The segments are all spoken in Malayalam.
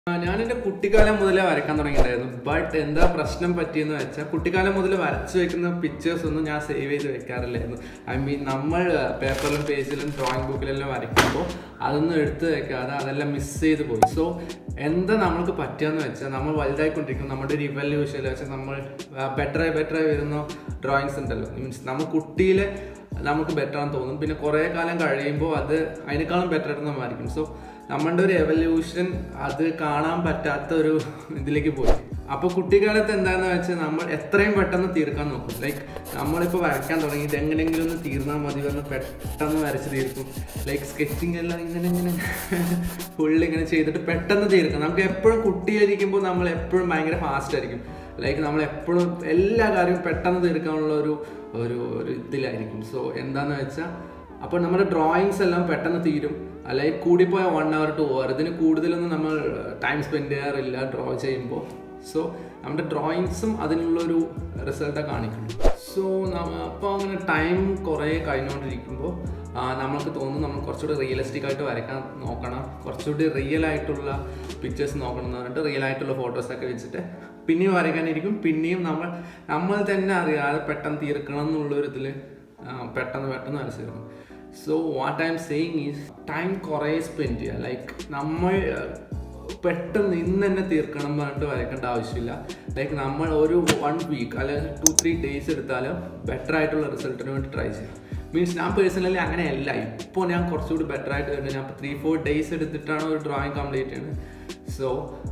ആ, ഞാൻ എൻ്റെ കുട്ടിക്കാലം മുതലേ വരയ്ക്കാൻ തുടങ്ങിയിട്ടുണ്ടായിരുന്നു ബട്ട് എന്താ പ്രശ്നം പറ്റിയെന്ന് വെച്ചാൽ കുട്ടിക്കാലം മുതൽ വരച്ചു വെക്കുന്ന പിക്ചേഴ്സ് ഒന്നും ഞാൻ സേവ് ചെയ്ത് വെക്കാറില്ലായിരുന്നു ഐ മീൻ നമ്മൾ പേപ്പറിലും പേജിലും ഡ്രോയിങ് ബുക്കിലെല്ലാം വരയ്ക്കുമ്പോൾ അതൊന്നും എടുത്ത് വെക്കാതെ അതെല്ലാം മിസ് ചെയ്ത് പോയി സോ എന്താ നമ്മൾക്ക് പറ്റുകയെന്ന് വെച്ചാൽ നമ്മൾ വലുതായിക്കൊണ്ടിരിക്കും നമ്മുടെ ഒരു ഇവല്യൂഷൻ വെച്ചാൽ നമ്മൾ ബെറ്ററായി ബെറ്ററായി വരുന്ന ഡ്രോയിങ്സ് ഉണ്ടല്ലോ മീൻസ് നമ്മൾ കുട്ടിയിൽ നമുക്ക് ബെറ്റർ ആണെന്ന് തോന്നും പിന്നെ കുറേ കാലം കഴിയുമ്പോൾ അത് അതിനേക്കാളും ബെറ്റർ ആയിട്ട് നമ്മളിരിക്കും സോ നമ്മളുടെ ഒരു എവല്യൂഷൻ അത് കാണാൻ പറ്റാത്ത ഒരു ഇതിലേക്ക് പോയി അപ്പോൾ കുട്ടിക്കാലത്ത് എന്താണെന്ന് വെച്ചാൽ നമ്മൾ എത്രയും പെട്ടെന്ന് തീർക്കാൻ നോക്കും ലൈക്ക് നമ്മളിപ്പോൾ വരയ്ക്കാൻ തുടങ്ങി ഇത് എങ്ങനെയെങ്കിലും ഒന്ന് തീർന്നാൽ മതി എന്ന് പെട്ടെന്ന് വരച്ച് തീർക്കും ലൈക്ക് സ്കെച്ചിങ് എല്ലാം ഇങ്ങനെ ഇങ്ങനെ ഫുള്ള് ഇങ്ങനെ ചെയ്തിട്ട് പെട്ടെന്ന് തീർക്കും നമുക്ക് എപ്പോഴും കുട്ടിയായിരിക്കുമ്പോൾ നമ്മൾ എപ്പോഴും ഭയങ്കര ഫാസ്റ്റ് ആയിരിക്കും ലൈക്ക് നമ്മൾ എപ്പോഴും എല്ലാ കാര്യവും പെട്ടെന്ന് തീർക്കാനുള്ള ഒരു ഒരു ഒരു ഇതിലായിരിക്കും സോ എന്താണെന്ന് വെച്ചാൽ അപ്പോൾ നമ്മുടെ ഡ്രോയിങ്സ് എല്ലാം പെട്ടെന്ന് തീരും അല്ലെങ്കിൽ കൂടിപ്പോയ വൺ അവർ ടു അവർ ഇതിന് കൂടുതലൊന്നും നമ്മൾ ടൈം സ്പെൻഡ് ചെയ്യാറില്ല ഡ്രോ ചെയ്യുമ്പോൾ സോ നമ്മുടെ ഡ്രോയിങ്സും അതിനുള്ളൊരു റിസൾട്ടാണ് കാണിക്കുന്നു സോ അപ്പോൾ അങ്ങനെ ടൈം കുറേ കഴിഞ്ഞുകൊണ്ടിരിക്കുമ്പോൾ നമ്മൾക്ക് തോന്നുന്നു നമ്മൾ കുറച്ചുകൂടി റിയലിസ്റ്റിക് ആയിട്ട് വരയ്ക്കാൻ നോക്കണം കുറച്ചുകൂടി റിയൽ ആയിട്ടുള്ള പിക്ചേഴ്സ് നോക്കണം എന്ന് പറഞ്ഞിട്ട് റിയൽ ആയിട്ടുള്ള ഫോട്ടോസൊക്കെ വെച്ചിട്ട് പിന്നെയും വരയ്ക്കാനിരിക്കും പിന്നെയും നമ്മൾ നമ്മൾ തന്നെ അറിയാതെ പെട്ടെന്ന് തീർക്കണം എന്നുള്ളൊരു ഇതിൽ പെട്ടെന്ന് പെട്ടെന്ന് വരച്ചിരുന്നു so what I'm saying is time കുറേ സ്പെൻഡ് ചെയ്യുക ലൈക്ക് നമ്മൾ പെട്ടെന്ന് ഇന്ന് തന്നെ തീർക്കണം എന്ന് പറഞ്ഞിട്ട് വരയ്ക്കേണ്ട ആവശ്യമില്ല ലൈക്ക് നമ്മൾ ഒരു വൺ വീക്ക് അല്ലെങ്കിൽ ടു ത്രീ ഡേയ്സ് എടുത്താലും ബെറ്റർ ആയിട്ടുള്ള റിസൾട്ടിന് വേണ്ടി ട്രൈ ചെയ്യാം മീൻസ് ഞാൻ പേഴ്സണലി അങ്ങനെയല്ല ഇപ്പോൾ ഞാൻ കുറച്ചുകൂടി ബെറ്റർ ആയിട്ട് വരുന്നത് ഞാൻ ഇപ്പോൾ ത്രീ ഫോർ ഡേയ്സ് എടുത്തിട്ടാണ് ഒരു ഡ്രോയിങ് കംപ്ലീറ്റ് ചെയ്യുന്നത് സോ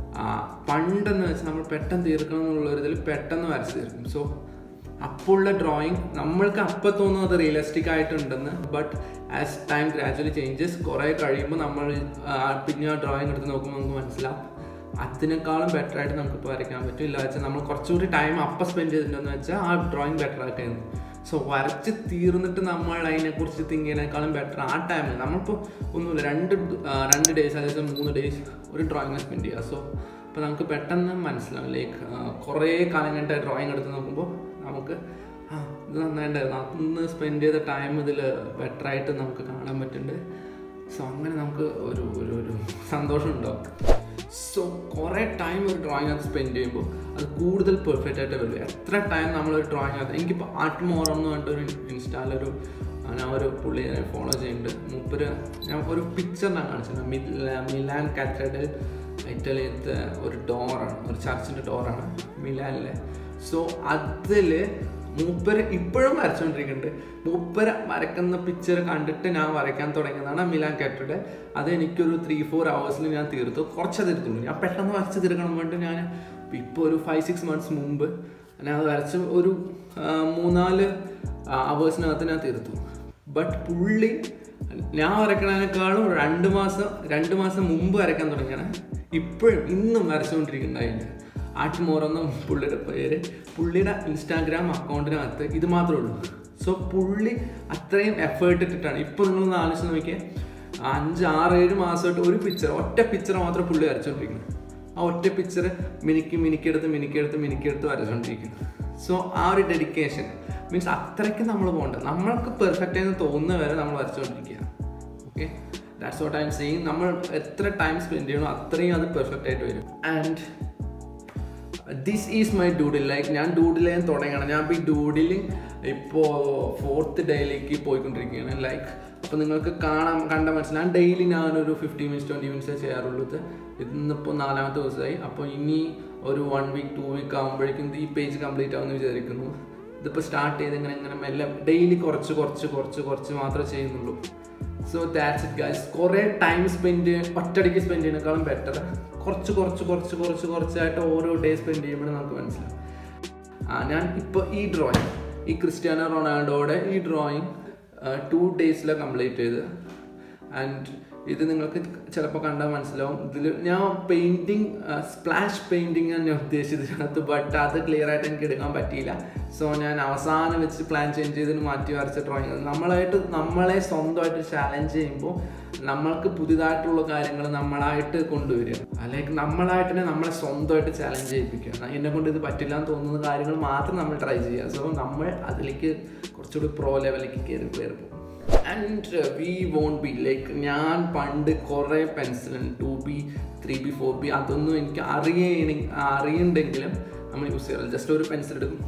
പണ്ടെന്ന് വെച്ചാൽ നമ്മൾ പെട്ടെന്ന് തീർക്കണം എന്നുള്ള ഒരു ഇതിൽ പെട്ടെന്ന് വരച്ച് തീർക്കും സോ അപ്പോഴുള്ള ഡ്രോയിങ് നമ്മൾക്ക് അപ്പം തോന്നുന്നത് റിയലിസ്റ്റിക് ആയിട്ടുണ്ടെന്ന് but as time gradually changes കുറേ കഴിയുമ്പോൾ നമ്മൾ ആ, പിന്നെ ആ ഡ്രോയിങ് എടുത്ത് നോക്കുമ്പോൾ നമുക്ക് മനസ്സിലാവും അതിനേക്കാളും ബെറ്റർ ആയിട്ട് നമുക്ക് ഇപ്പോൾ വരയ്ക്കാൻ പറ്റും ഇല്ല വെച്ചാൽ നമ്മൾ കുറച്ചുകൂടി ടൈം അപ്പം സ്പെൻഡ് ചെയ്തിട്ടുണ്ടെന്ന് വെച്ചാൽ ആ ഡ്രോയിങ് ബെറ്റർ ആക്കുന്നു സോ വരച്ച് തീർന്നിട്ട് നമ്മൾ അതിനെക്കുറിച്ച് തിങ്ക് ചെയ്യുന്നതിനേക്കാളും ബെറ്റർ ആ ടൈമിൽ നമ്മളിപ്പോൾ ഒന്നുമില്ല രണ്ട് ഡ- ആ, രണ്ട് ഡേയ്സ് അതായത് മൂന്ന് ഡേയ്സ് ഒരു ഡ്രോയിങ് സ്പെൻഡ് ചെയ്യുക സോ അപ്പോൾ നമുക്ക് പെട്ടെന്ന് മനസ്സിലാവും ലൈക്ക് കുറേ കാലം കഴിഞ്ഞിട്ട് ഡ്രോയിങ് എടുത്ത് നോക്കുമ്പോൾ നമുക്ക് ആ ഇത് നന്നായിട്ടുണ്ടായിരുന്നു അന്ന് സ്പെൻഡ് ചെയ്ത ടൈം ഇതിൽ ബെറ്ററായിട്ട് നമുക്ക് കാണാൻ പറ്റുന്നുണ്ട് സോ അങ്ങനെ നമുക്ക് ഒരു ഒരു ഒരു സന്തോഷം ഉണ്ടാവും സോ കുറേ ടൈം ഒരു ഡ്രോയിങ് അത് സ്പെൻഡ് ചെയ്യുമ്പോൾ അത് കൂടുതൽ പെർഫെക്റ്റ് ആയിട്ട് വരും എത്ര ടൈം നമ്മളൊരു ഡ്രോയിങ് അത് എനിക്കിപ്പോൾ ആർട്ട് മോറം എന്ന് പറഞ്ഞിട്ടൊരു ഇൻസ്റ്റാലൊരു ഞാൻ ഒരു പുള്ളിയെ ഫോളോ ചെയ്യുന്നുണ്ട് മൂപ്പര് ഞാൻ ഒരു പിക്ചർ ഞാൻ കാണിച്ചത് മിലാൻ കാത്തഡൽ ഇറ്റലിയത്തെ ഒരു ഡോറാണ് ഒരു ചർച്ചിൻ്റെ ഡോറാണ് മിലാനിലെ സോ അതിൽ മൂപ്പര് ഇപ്പോഴും വരച്ചുകൊണ്ടിരിക്കുന്നുണ്ട് മൂപ്പര് വരക്കുന്ന പിക്ചർ കണ്ടിട്ട് ഞാൻ വരയ്ക്കാൻ തുടങ്ങിയതാണ് മിലാൻ കാറ്റയുടെ അത് എനിക്കൊരു ത്രീ ഫോർ അവേഴ്സിൽ ഞാൻ തീർത്തു കുറച്ചേ തീർത്തുള്ളൂ ഞാൻ പെട്ടെന്ന് വരച്ച് തീർക്കണം വേണ്ടി ഞാൻ ഇപ്പോൾ ഒരു ഫൈവ് സിക്സ് മന്ത്സ് മുമ്പ് ഞാൻ അത് വരച്ച് ഒരു ആ, മൂന്നാല് അവേഴ്സിനകത്ത് ഞാൻ തീർത്തു ബട്ട് പുള്ളി ഞാൻ വരക്കണതിനേക്കാളും രണ്ട് മാസം രണ്ട് മാസം മുമ്പ് വരയ്ക്കാൻ തുടങ്ങിയാണ് ഇപ്പോഴും ഇന്നും വരച്ചുകൊണ്ടിരിക്കുന്നുണ്ടായില്ല ആർട്ട് മോർ എന്ന പുള്ളിയുടെ പേര് പുള്ളിയുടെ ഇൻസ്റ്റാഗ്രാം അക്കൗണ്ടിനകത്ത് ഇത് മാത്രമേ ഉള്ളൂ സോ പുള്ളി അത്രയും എഫേർട്ട് ഇട്ടിട്ടാണ് ഇപ്പോൾ നിങ്ങളൊന്ന് ആലോചിച്ച് നോക്കിയാൽ അഞ്ച് ആറ് ഏഴ് മാസമായിട്ട് ഒരു പിക്ചർ ഒറ്റ പിക്ചർ മാത്രം പുള്ളി വരച്ചുകൊണ്ടിരിക്കുന്നത് ആ ഒറ്റ പിക്ചർ മിനിക്ക് മിനിക്കെടുത്ത് മിനിക്കെടുത്ത് മിനിക്കെടുത്ത് വരച്ചുകൊണ്ടിരിക്കുന്നു സോ ആ ഒരു ഡെഡിക്കേഷൻ മീൻസ് അത്രയ്ക്ക് നമ്മൾ പോകണ്ട നമ്മൾക്ക് പെർഫെക്റ്റ് എന്ന് തോന്നുന്ന വരെ നമ്മൾ വരച്ചുകൊണ്ടിരിക്കുക okay that's what I'm saying നമ്മൾ എത്ര ടൈം സ്പെൻഡ് ചെയ്യണോ അത്രയും അത് പെർഫെക്റ്റ് ആയിട്ട് വരും and this is my doodle like ഞാൻ ഡൂഡിലേ തുടങ്ങണം ഞാൻ ഇപ്പോൾ ഈ ഡൂഡിലിങ് ഇപ്പോൾ ഫോർത്ത് ഡേയിലേക്ക് പോയിക്കൊണ്ടിരിക്കുകയാണ് ലൈക്ക് അപ്പോൾ നിങ്ങൾക്ക് കാണാൻ കണ്ട മനസ്സിലാൻ ഡെയിലി ഞാനൊരു ഫിഫ്റ്റി മിനിറ്റ്സ് ട്വൻറ്റി മിനിറ്റ്സേ ചെയ്യാറുള്ളൂ ഇത് ഇന്നിപ്പോൾ നാലാമത്തെ ദിവസമായി അപ്പോൾ ഇനി ഒരു വൺ വീക്ക് ടു വീക്ക് ആകുമ്പോഴേക്കും ഈ പേജ് കംപ്ലീറ്റ് ആവുമെന്ന് വിചാരിക്കുന്നു ഇതിപ്പോൾ സ്റ്റാർട്ട് ചെയ്ത് ഇങ്ങനെ ഇങ്ങനെ മെല്ലെ ഡെയിലി കുറച്ച് കുറച്ച് കുറച്ച് കുറച്ച് മാത്രമേ ചെയ്യുന്നുള്ളൂ സോ ദാറ്റ്സ് ഇറ്റ് ഗൈസ് കുറേ ടൈം സ്പെൻഡ് ഒറ്റയടിക്ക് സ്പെൻഡ് ചെയ്യുന്നതിനേക്കാളും ബെറ്റർ കുറച്ച് കുറച്ച് കുറച്ച് കുറച്ച് കുറച്ചായിട്ട് ഓരോ ഡേ സ്പെൻഡ് ചെയ്യുമ്പോഴും നമുക്ക് മനസ്സിലാവും ആ ഞാൻ ഇപ്പോൾ ഈ ഡ്രോയിങ് ഈ ക്രിസ്ത്യാനോ റൊണാൾഡോയുടെ ഈ ഡ്രോയിങ് ടു ഡേയ്സിലാണ് കംപ്ലീറ്റ് ചെയ്ത് ആൻഡ് ഇത് നിങ്ങൾക്ക് ചിലപ്പോൾ കണ്ടാൽ മനസ്സിലാവും ഇതിൽ ഞാൻ പെയിൻറ്റിങ് സ്പ്ലാഷ് പെയിൻറ്റിങ് ഞാൻ ഉദ്ദേശിച്ചതിനകത്ത് ബട്ട് അത് ക്ലിയർ ആയിട്ട് എനിക്ക് എടുക്കാൻ പറ്റിയില്ല സോ ഞാൻ അവസാനം വെച്ച് പ്ലാൻ ചേഞ്ച് ചെയ്തതിന് മാറ്റി വരച്ച ഡ്രോയിങ് നമ്മളായിട്ട് നമ്മളെ സ്വന്തമായിട്ട് ചാലഞ്ച് ചെയ്യുമ്പോൾ നമ്മൾക്ക് പുതിയതായിട്ടുള്ള കാര്യങ്ങൾ നമ്മളായിട്ട് കൊണ്ടുവരിക അല്ലെങ്കിൽ നമ്മളായിട്ട് തന്നെ നമ്മളെ സ്വന്തമായിട്ട് ചാലഞ്ച് ചെയ്യിപ്പിക്കുക എന്നെ കൊണ്ട് ഇത് പറ്റില്ല എന്ന് തോന്നുന്ന കാര്യങ്ങൾ മാത്രം നമ്മൾ ട്രൈ ചെയ്യുക സോ നമ്മൾ അതിലേക്ക് കുറച്ചുകൂടി പ്രോ ലെവലിലേക്ക് കയറി കയറി പോകും and we won't be like ഞാൻ പണ്ട് കുറേ pencil two B three B four B അതൊന്നും എനിക്ക് അറിയണ അറിയണ്ടെങ്കിലും നമ്മൾ യൂസ് ചെയ്യാറില്ല ജസ്റ്റ് ഒരു പെൻസിൽ എടുക്കും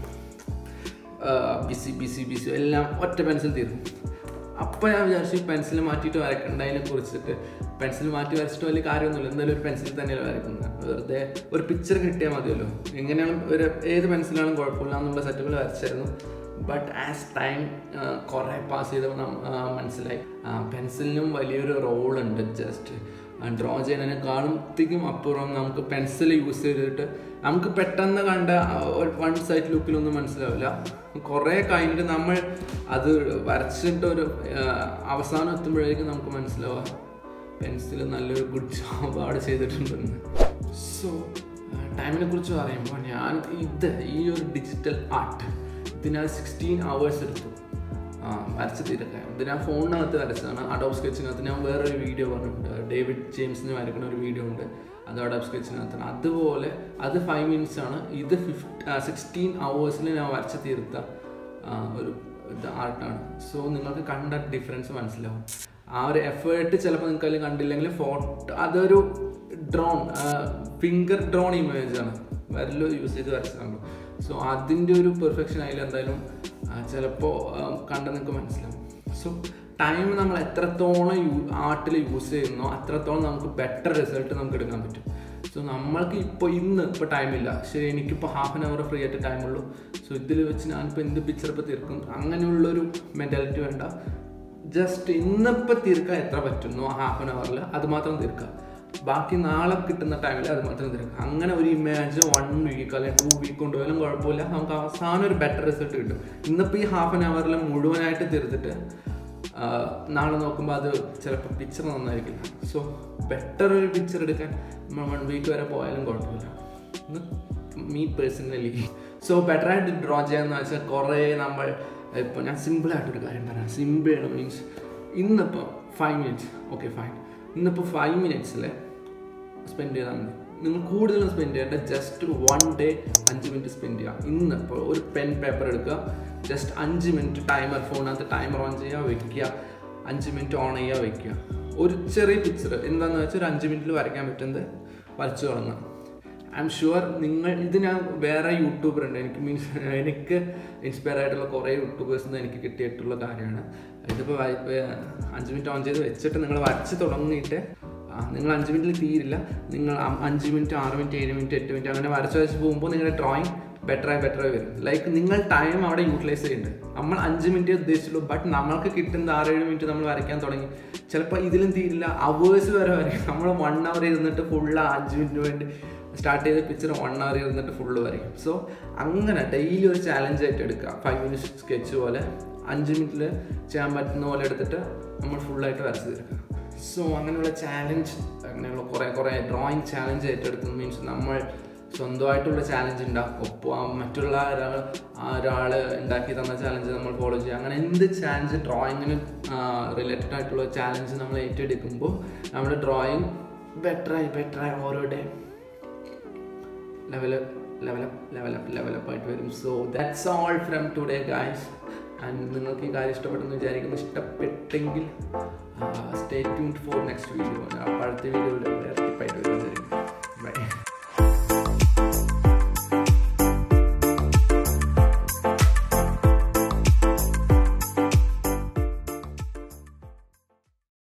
ബിസി ബിസി ബിസി എല്ലാം ഒറ്റ പെൻസിൽ തീർക്കും അപ്പോൾ ഞാൻ വിചാരിച്ചു ഈ പെൻസിൽ മാറ്റിയിട്ട് വരക്കണ്ടതിനെ കുറിച്ചിട്ട് പെൻസിൽ മാറ്റി വരച്ചിട്ട് വലിയ കാര്യമൊന്നുമില്ല എന്തായാലും ഒരു പെൻസിൽ തന്നെയല്ലേ വരക്കുന്നത് വെറുതെ ഒരു പിക്ചർ കിട്ടിയാൽ മതിയല്ലോ എങ്ങനെയാണ് ഒരു ഏത് പെൻസിലാണെങ്കിലും കുഴപ്പമില്ല എന്നുള്ള സെറ്റപ്പിൽ വരച്ചായിരുന്നു ബട്ട് ആസ് ടൈം കുറേ പാസ് ചെയ്തപ്പോൾ നം- ആ, മനസ്സിലായി പെൻസിലിനും വലിയൊരു റോളുണ്ട് ജസ്റ്റ് ഡ്രോ ചെയ്യുന്നതിനെക്കാളും അപ്പുറം നമുക്ക് പെൻസിൽ യൂസ് ചെയ്തിട്ട് നമുക്ക് പെട്ടെന്ന് കണ്ട ആ ഒരു വൺ സൈഡ് ലുക്കിലൊന്നും മനസ്സിലാവില്ല കുറേ കഴിഞ്ഞിട്ട് നമ്മൾ അത് വരച്ചിട്ട് ഒരു ആ, അവസാനം എത്തുമ്പോഴേക്കും നമുക്ക് മനസ്സിലാവുക പെൻസിൽ നല്ലൊരു ഗുഡ് ജോബ് അവിടെ ചെയ്തിട്ടുണ്ടെന്ന് സോ ടൈമിനെ കുറിച്ച് പറയുമ്പോൾ ഞാൻ ഇത് ഈ ഒരു ഡിജിറ്റൽ ആർട്ട് ഇതിനാൽ സിക്സ്റ്റീൻ അവേഴ്സ് എടുത്തു ആ, വരച്ച് തീരക്കാൻ ഇത് ഞാൻ ഫോണിനകത്ത് വരച്ചതാണ് അഡോബ് സ്കെച്ചിനകത്ത് ഞാൻ വേറൊരു വീഡിയോ പറഞ്ഞിട്ടുണ്ട് ഡേവിഡ് ജെയിംസിന് വരക്കുന്ന ഒരു വീഡിയോ ഉണ്ട് അത് അഡോബ് സ്കെച്ചിനകത്താണ് അതുപോലെ അത് ഫൈവ് മിനിറ്റ്സ് ആണ് ഇത് ഫിഫ്റ്റ് സിക്സ്റ്റീൻ അവേഴ്സിൽ ഞാൻ വരച്ച് തീർത്ത ആ, ഒരു ഇത് ആർട്ടാണ് സോ നിങ്ങൾക്ക് കണ്ട ഡിഫറൻസ് മനസ്സിലാവും ആ ഒരു എഫേർട്ട് ചിലപ്പോൾ നിങ്ങൾക്ക് അതിൽ കണ്ടില്ലെങ്കിൽ ഫോട്ടോ അതൊരു ഡ്രോൺ ഫിംഗർ ഡ്രോൺ ഇമേജ് ആണ് വരലോ യൂസ് ചെയ്ത് വരച്ചതാണ് സോ അതിൻ്റെ ഒരു പെർഫെക്ഷൻ അതിൽ എന്തായാലും ചിലപ്പോൾ കണ്ട നിങ്ങൾക്ക് മനസ്സിലാവും സോ ടൈം നമ്മൾ എത്രത്തോളം യൂ ആർട്ടിൽ യൂസ് ചെയ്യുന്നോ അത്രത്തോളം നമുക്ക് ബെറ്റർ റിസൾട്ട് നമുക്ക് എടുക്കാൻ പറ്റും സോ നമ്മൾക്ക് ഇപ്പോൾ ഇന്ന് ഇപ്പോൾ ടൈമില്ല ശരി എനിക്കിപ്പോൾ ഹാഫ് ആൻ അവർ ഫ്രീ ആയിട്ട് ടൈമുള്ളൂ സോ ഇതിൽ വെച്ച് ഞാനിപ്പോൾ എന്ത് പിക്ചർ ഇപ്പോൾ തീർക്കും അങ്ങനെയുള്ളൊരു മെൻറ്റാലിറ്റി വേണ്ട ജസ്റ്റ് ഇന്നിപ്പോൾ തീർക്കാൻ എത്ര പറ്റുന്നു ഹാഫ് ആൻ അവറിൽ അത് മാത്രം തീർക്കുക ബാക്കി നാളെ കിട്ടുന്ന ടൈമിൽ അത് മാത്രം തീർക്കുക അങ്ങനെ ഒരു ഇമേജ് വൺ വീക്ക് അല്ലെങ്കിൽ ടു വീക്ക് കൊണ്ടുപോയാലും കുഴപ്പമില്ല നമുക്ക് അവസാനം ഒരു ബെറ്റർ റിസൾട്ട് കിട്ടും ഇന്നിപ്പോൾ ഈ ഹാഫ് ആൻ അവറിൽ മുഴുവനായിട്ട് തീർത്തിട്ട് ആ, നാളെ നോക്കുമ്പോൾ അത് ചിലപ്പോൾ പിക്ചർ നന്നായിരിക്കില്ല സോ ബെറ്റർ ഒരു പിക്ചർ എടുക്കാൻ നമ്മൾ വൺ വീക്ക് വരെ പോയാലും കുഴപ്പമില്ല മീ പേഴ്സണലി സോ ബെറ്റർ ആയിട്ട് ഡ്രോ ചെയ്യാന്ന് വെച്ചാൽ കുറേ നമ്മൾ ഇപ്പോൾ ഞാൻ സിമ്പിളായിട്ടൊരു കാര്യം പറയാം സിമ്പിൾ മീൻസ് ഇന്നിപ്പോൾ ഫൈവ് മിനിറ്റ്സ് ഓക്കെ ഫൈൻ ഇന്നിപ്പോൾ ഫൈവ് മിനിറ്റ്സിൽ സ്പെൻഡ് ചെയ്താൽ മതി നിങ്ങൾ കൂടുതലും സ്പെൻഡ് ചെയ്യേണ്ട ജസ്റ്റ് ഒരു വൺ ഡേ അഞ്ച് മിനിറ്റ് സ്പെൻഡ് ചെയ്യുക ഇന്ന് ഇപ്പോൾ ഒരു പെൻ പേപ്പർ എടുക്കുക ജസ്റ്റ് അഞ്ച് മിനിറ്റ് ടൈമർ ഫോണിനകത്ത് ടൈമർ ഓൺ ചെയ്യുക വെക്കുക അഞ്ച് മിനിറ്റ് ഓൺ ചെയ്യുക വെക്കുക ഒരു ചെറിയ പിക്ചർ എന്താണെന്ന് വെച്ചാൽ ഒരു അഞ്ച് മിനിറ്റിൽ വരയ്ക്കാൻ പറ്റുന്നത് വരച്ചു തുടങ്ങുക ഐ എം ഷുവർ നിങ്ങൾ ഇത് ഞാൻ വേറെ യൂട്യൂബർ ഉണ്ട് എനിക്ക് മീൻസ് എനിക്ക് ഇൻസ്പയർ ആയിട്ടുള്ള കുറേ യൂട്യൂബേഴ്സ് നിന്ന് എനിക്ക് കിട്ടിയിട്ടുള്ള കാര്യമാണ് ഇതിപ്പോൾ അഞ്ച് മിനിറ്റ് ഓൺ ചെയ്ത് വെച്ചിട്ട് നിങ്ങൾ വരച്ച് തുടങ്ങിയിട്ട് ആ, നിങ്ങൾ അഞ്ച് മിനിറ്റിൽ തീരില്ല നിങ്ങൾ അ- അഞ്ച് മിനിറ്റ് ആറ് മിനിറ്റ് ഏഴ് മിനിറ്റ് എട്ട് മിനിറ്റ് അങ്ങനെ വരച്ച് വരച്ച് പോകുമ്പോൾ നിങ്ങളുടെ ഡ്രോയിങ് ബെറ്ററായി ബെറ്ററായി വരും ലൈക്ക് നിങ്ങൾ ടൈം അവിടെ യൂട്ടിലൈസ് ചെയ്യുന്നുണ്ട് നമ്മൾ അഞ്ച് മിനിറ്റ് ഉദ്ദേശിച്ചുള്ളൂ ബട്ട് നമ്മൾക്ക് കിട്ടുന്ന ആറേഴ് മിനിറ്റ് നമ്മൾ വരയ്ക്കാൻ തുടങ്ങി ചിലപ്പോൾ ഇതിലും തീരില്ല അവേഴ്സ് വരെ വരയ്ക്കും നമ്മൾ വൺ അവർ ഇരുന്നിട്ട് ഫുള്ള് അഞ്ച് മിനിറ്റിന് വേണ്ടി സ്റ്റാർട്ട് ചെയ്ത പിക്ചർ വൺ അവർ ഇരുന്നിട്ട് ഫുള്ള് വരയ്ക്കും സോ അങ്ങനെ ഡെയിലി ഒരു ചാലഞ്ച് ആയിട്ട് എടുക്കുക ഫൈവ് മിനിറ്റ് സ്കെച്ച് പോലെ അഞ്ച് മിനിറ്റിൽ ചെയ്യാൻ പറ്റുന്ന പോലെ എടുത്തിട്ട് നമ്മൾ ഫുള്ളായിട്ട് വരച്ച് തീർക്കുക സോ അങ്ങനെയുള്ള ചാലഞ്ച് അങ്ങനെയുള്ള കുറേ കുറേ ഡ്രോയിങ് ചാലഞ്ച് ഏറ്റെടുത്ത് മീൻസ് നമ്മൾ സ്വന്തമായിട്ടുള്ള ചാലഞ്ച് ഉണ്ടാക്കും ഒപ്പം ആ മറ്റുള്ള ഒരാൾ ആ ഒരാൾ ഉണ്ടാക്കി തന്ന ചാലഞ്ച് നമ്മൾ ഫോളോ ചെയ്യുക അങ്ങനെ എന്ത് ചാലഞ്ച് ഡ്രോയിങ്ങിന് റിലേറ്റഡ് ആയിട്ടുള്ള ചാലഞ്ച് നമ്മൾ ഏറ്റെടുക്കുമ്പോൾ നമ്മുടെ ഡ്രോയിങ് ബെറ്ററായി ബെറ്ററായി ഓരോ day level level up level up level up ആയിട്ട് വരും so that's all from today guys and നിങ്ങൾക്ക് ഈ കാര്യം ഇഷ്ടപ്പെട്ടെന്ന് വിചാരിക്കുന്നു ഇഷ്ടപ്പെട്ടെങ്കിൽ stay tune for next video അപ്പോൾ അടുത്ത വീഡിയോയിൽ വേറെ ടിപ്പായിട്ട് വരുന്നതായിരിക്കും ബൈ